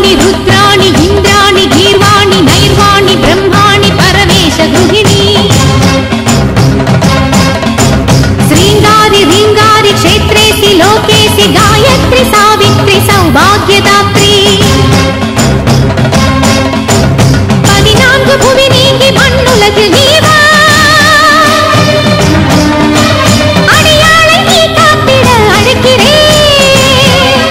सर्वाणि रुद्राणि इन्द्राणि गीर्वाणि नैर्वाणि ब्रह्माणि परमेश गृहिणी श्रीङ्गारि रीङ्गारि क्षेत्रेऽसि लोकेऽसि गायत्रि सावित्रि सौभाग्यदात्री பதினான்கு புவி நீங்கி மண்ணுலகு நீவா அடியாளை நீ காத்திட அழைக்கிறேன்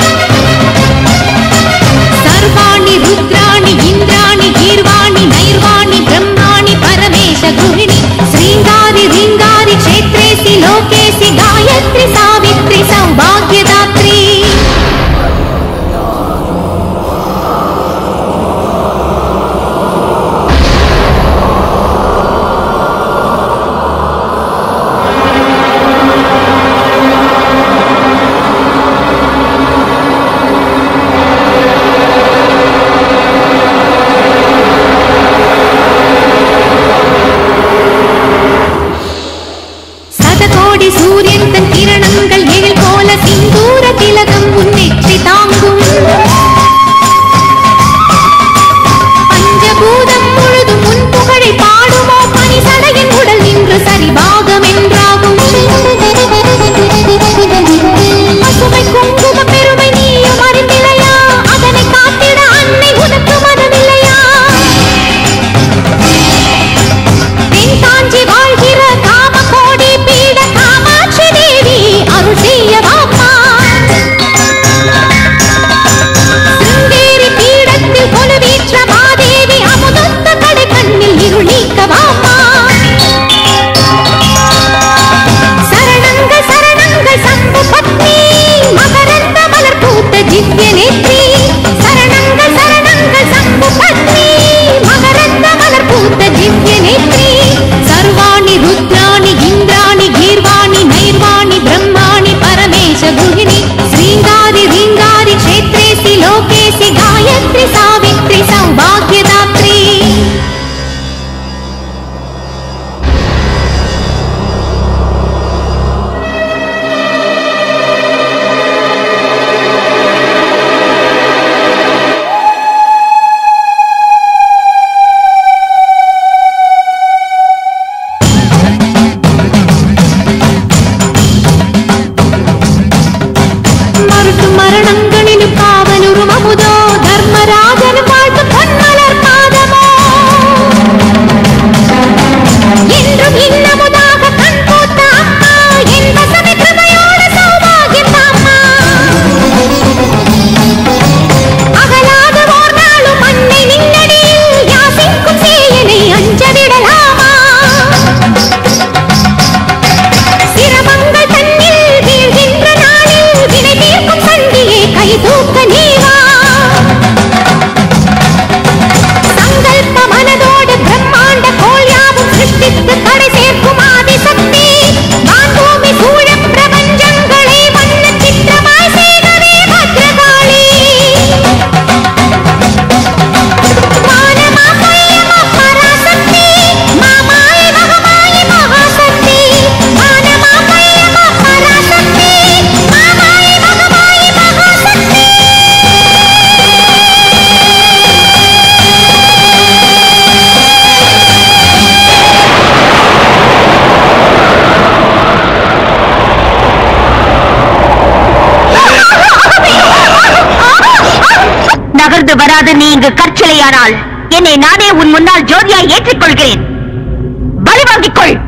சர்வாணி ருத்ராணி இந்திராணி கீர்வாணி நைர்வாணி பிரம்மாணி பரமேஷ குருணி ஸ்ரீங்காரி ரீங்காரி க்ஷேத்ரேசி லோகேசி காயத்ரி சாவித்ரி சௌபாகியதாத்ரி சதகோடி சூரியன் தன் கிரணங்கள் எழில் போல சிந்தூர திலகம் உன்னெற்றி தாங்கும் பஞ்சபூதம் முழுதும் உன் புகழை பாடுமோ பனிசடையின் உடல் நின்று சரிபாகம் என்றாகும் பசுமை குங்கும பெருமை நீயும் அறிந்திலையா அதனை காத்திட அன்னை உனக்கு மனமில்லையா தென் காஞ்சி வாழ்கிற காமகோடி பீட காமாட்சி தேவி அருள் செய்யவாமா சிங்கேரி பீடத்தில் கொலுவீற்ற மாதேவி அமுதொத்த கடை கண்ணில் இருள் நீக்கவாமா சரணங்கள் சரணங்கள் சங்கு பத்னி மகரந்த மலர் பூத்த திவ்ய நேத்ரி சரணங்கள் சரணங்கள் சங்கு பத்னி மகரந்த மலர் பூத்த திவ்ய நேத்ரி சர்வாணி ருத்ராணி இந்திராணி கீர்வாணி நைர்வாணி பிரம்மாணி பரமேஷ குருகிணி ஸ்ரீங்காரி ரீங்காரி க்ஷேத்ரேசி லோகேசி காயத்ரி சாவித்ரி சௌபாகியதாத்ரி மருட்டு மரணங்களிலும் காவலுறும் அமுதோ தர்மராஜனும் வாழ்த்து பொன்மலர் பாதமோ என்றும் இன்னமுதாக கண் போத்த அம்மா என் வசமி கிருபையோட சௌபாகியம் தாம்மா அகலாத ஓர் நாளும் அன்னை நின்னடியில் யாசிக்கும் சேயனை அஞ்ச விடலாமா சிரமங்கள் தன்னில் வீழ்கின்ற நாளில் வினை தீர்க்கும் சண்டியே கை தூக்க நீவா சங்கல்ப மனதோடு பிரம்மாண்ட கோள் யாவும் சிருஷ்டித்து கடை சேர்க்கும் ஆதிசக்தி வான்பூமி சூழ பிரபஞ்சங்களை வண்ண சித்திரமாய் செய்கவே பத்ரகாளி மானமா மையமா பராசக்தி மாமாயி மகமாயி மகாசக்தி மானமா மையமா பராசக்தி மாமாயி மகமாயி மகாசக்தி நகர்ந்து வராது நீ இங்கு கற்சிலையானால் என்னை நானே உன் முன்னால் ஜோதியாய் ஏற்றுக்கொள்கிறேன் பலி வாங்கிக் கொள்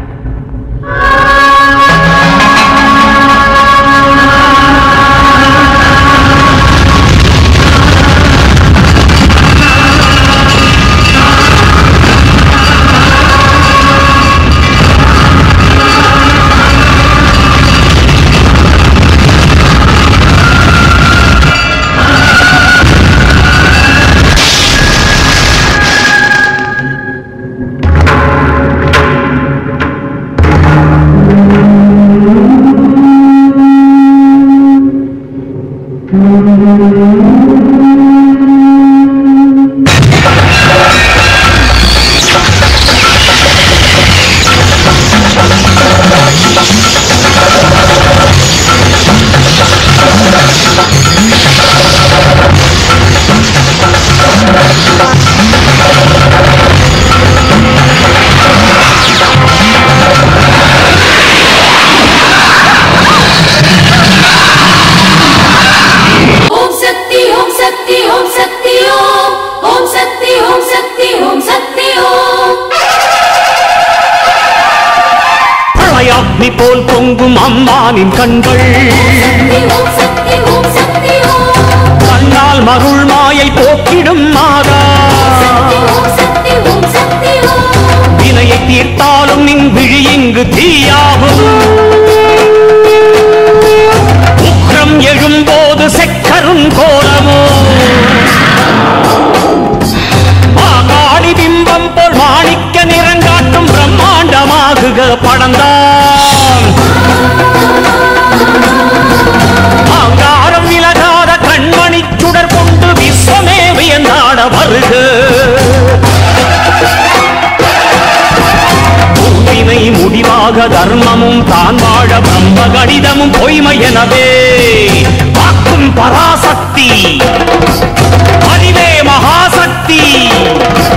அக்னி போல் பொங்கும் அம்மானின் கண்கள் ஓம் சக்தி ஓம் சக்தி ஓம் கண்ணால் மருள் மாயை போக்கிடும் மாதா ஓம் சக்தி ஓம் சக்தி ஓம் வினையை தீர்த்தாலும் நின் விழி இங்கு தீயாகும் உக்ரம் எழும்போது செக்கரும் கோலமோ மாகாளி பிம்பம் போல் மாணிக்க நிறங்காட்டும் பிரம்மாண்டமாகுக படந்தான் ஆங்காரம் விலகாத கண்மணி சுடர் கொண்டு விஸ்வமே வியந்தாட வருக பூவினை முடிவாக தர்மமும் தான் வாழ பிரம்ம கடிதமும் பொய்மை எனவே வாக்கும் பராசக்தி அறிவே மகாசக்தி